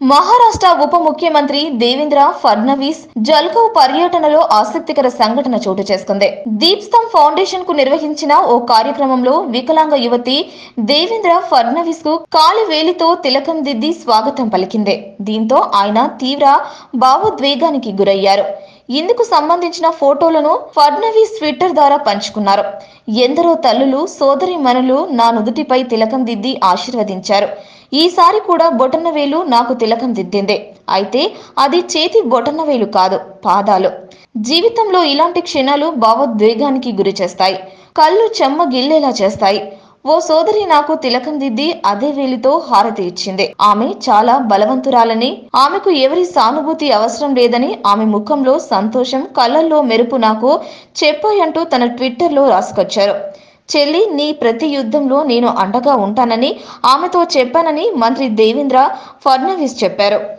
మహారాష్ట్ర ఉప ముఖ్యమంత్రి దేవేంద్ర ఫడ్నవీస్ జల్గావ్ పర్యటనలో ఆసక్తికర సంఘటన చోటు చేసుకుంది దీప్స్తం ఫౌండేషన్ కు నిర్వహించిన ఓ కార్యక్రమంలో వికలాంగ యువతి దేవేంద్ర ఫడ్నవీస్ కు కాలి వేలితో తిలకం దిద్ది స్వాగతం పలికింది దీంతో ఆయన తీవ్ర భావోద్వేగానికి గురయ్యారు ఇందుకు సంబంధించిన ఫోటోలను ఫడ్నవీస్ ట్విట్టర్ ద్వారా పంచుకున్నారు ఎందరో తల్లులు సోదరి మనులు నా నుదుటిపై తిలకం దిద్ది ఆశీర్వదించారు ఈసారి కూడా బొటనవేలు నాకు తిలకం దిద్దింది అయితే అది చేతి బొటనవేలు కాదు పాదాలు జీవితంలో ఇలాంటి క్షణాలు భావోద్వేగానికి గురి చేస్తాయి కళ్ళు చెమ్మ గిల్లేలా చేస్తాయి ఓ సోదరి నాకు తిలకం దిద్ది అదే వేలితో హారతి ఇచ్చింది ఆమె చాలా బలవంతురాలని ఆమెకు ఎవరి సానుభూతి అవసరం లేదని ఆమె ముఖంలో సంతోషం కళ్ళల్లో మెరుపు నాకు చెప్పాయంటూ తన ట్విట్టర్లో రాసుకొచ్చారు చెల్లి నీ ప్రతి యుద్ధంలో నేను అండగా ఉంటానని ఆమెతో చెప్పానని మంత్రి దేవేంద్ర ఫడ్నవీస్ చెప్పారు